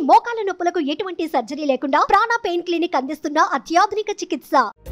మోకాల నొప్పులకు ఎటువంటి సర్జరీ లేకుండా ప్రాణ పెయిన్ క్లినిక్ అందిస్తున్న అత్యాధునిక చికిత్స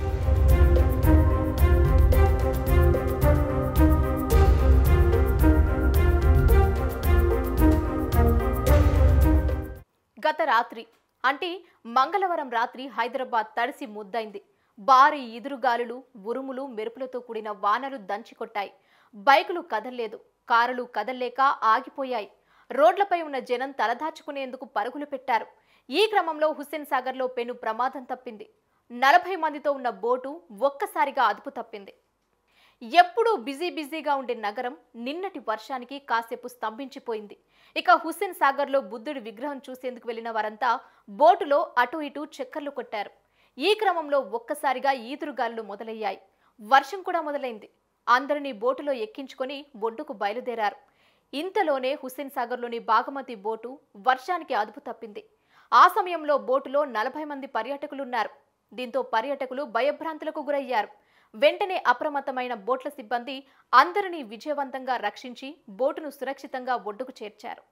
గత రాత్రి అంటే మంగళవారం రాత్రి హైదరాబాద్ తడిసి ముద్దైంది భారీ ఈదురుగాలులు ఉరుములు మెరుపులతో కూడిన వానలు దంచికొట్టాయి బైకులు కదల్లేదు కారులు కదల్లేక ఆగిపోయాయి రోడ్లపై ఉన్న జనం తలదాచుకునేందుకు పరుగులు పెట్టారు ఈ క్రమంలో హుస్సేన్ సాగర్లో పెను ప్రమాదం తప్పింది నలభై మందితో ఉన్న బోటు ఒక్కసారిగా అదుపు తప్పింది ఎప్పుడూ బిజీ బిజీగా ఉండే నగరం నిన్నటి వర్షానికి కాసేపు స్తంభించిపోయింది ఇక హుస్సేన్ సాగర్లో బుద్ధుడి విగ్రహం చూసేందుకు వెళ్లిన వారంతా బోటులో అటు ఇటు చక్కర్లు కొట్టారు ఈ క్రమంలో ఒక్కసారిగా ఈదురుగాలులు మొదలయ్యాయి వర్షం కూడా మొదలైంది అందరినీ బోటులో ఎక్కించుకొని ఒడ్డుకు బయలుదేరారు ఇంతలోనే హుస్సేన్ సాగర్లోని బాగమతి బోటు వర్షానికి అదుపు తప్పింది ఆ సమయంలో బోటులో నలభై మంది పర్యాటకులున్నారు దీంతో పర్యాటకులు భయభ్రాంతులకు గురయ్యారు వెంటనే అప్రమత్తమైన బోట్ల సిబ్బంది అందరినీ విజయవంతంగా రక్షించి బోటును సురక్షితంగా ఒడ్డుకు చేర్చారు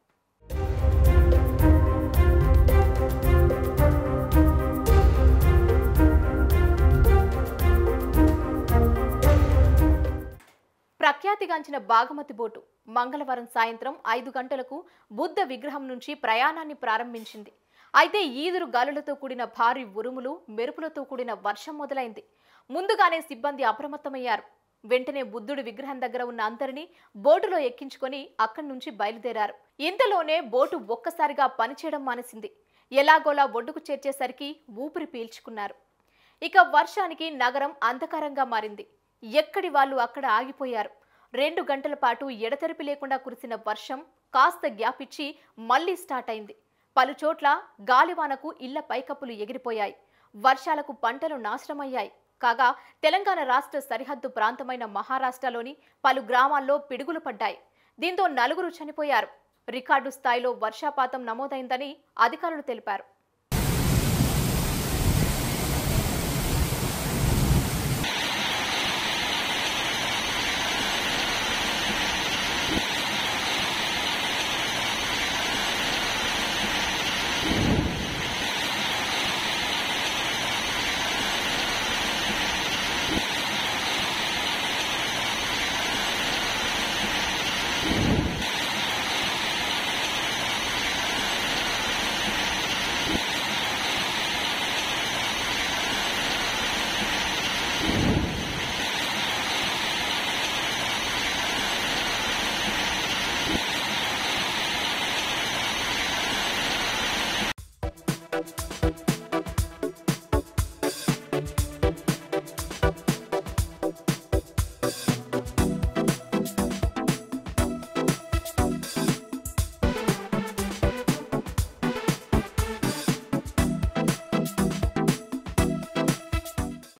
ప్రఖ్యాతిగాంచిన బాగమతి బోటు మంగళవారం సాయంత్రం ఐదు గంటలకు బుద్ధ విగ్రహం నుంచి ప్రయాణాన్ని ప్రారంభించింది అయితే ఈదురు గాలులతో కూడిన భారీ ఉరుములు మెరుపులతో కూడిన వర్షం మొదలైంది ముందుగానే సిబ్బంది అప్రమత్తమయ్యారు వెంటనే బుద్ధుడి విగ్రహం దగ్గర ఉన్న అందరినీ బోటులో ఎక్కించుకొని అక్కడి నుంచి బయలుదేరారు ఇంతలోనే బోటు ఒక్కసారిగా పనిచేయడం మానేసింది ఎలాగోలా ఒడ్డుకు చేర్చేసరికి ఊపిరి పీల్చుకున్నారు ఇక వర్షానికి నగరం అంధకారంగా మారింది ఎక్కడి వాళ్ళు అక్కడ ఆగిపోయారు రెండు గంటల పాటు ఎడతెరిపి లేకుండా కురిసిన వర్షం కాస్త గ్యాప్ ఇచ్చి మళ్లీ స్టార్ట్ అయింది పలు చోట్ల గాలివానకు ఇళ్ల పైకప్పులు ఎగిరిపోయాయి వర్షాలకు పంటలు నాశనమయ్యాయి కాగా తెలంగాణ రాష్ట్ర సరిహద్దు ప్రాంతమైన మహారాష్ట్రలోని పలు గ్రామాల్లో పిడుగులు పడ్డాయి దీంతో నలుగురు చనిపోయారు రికార్డు స్థాయిలో వర్షాపాతం నమోదైందని అధికారులు తెలిపారు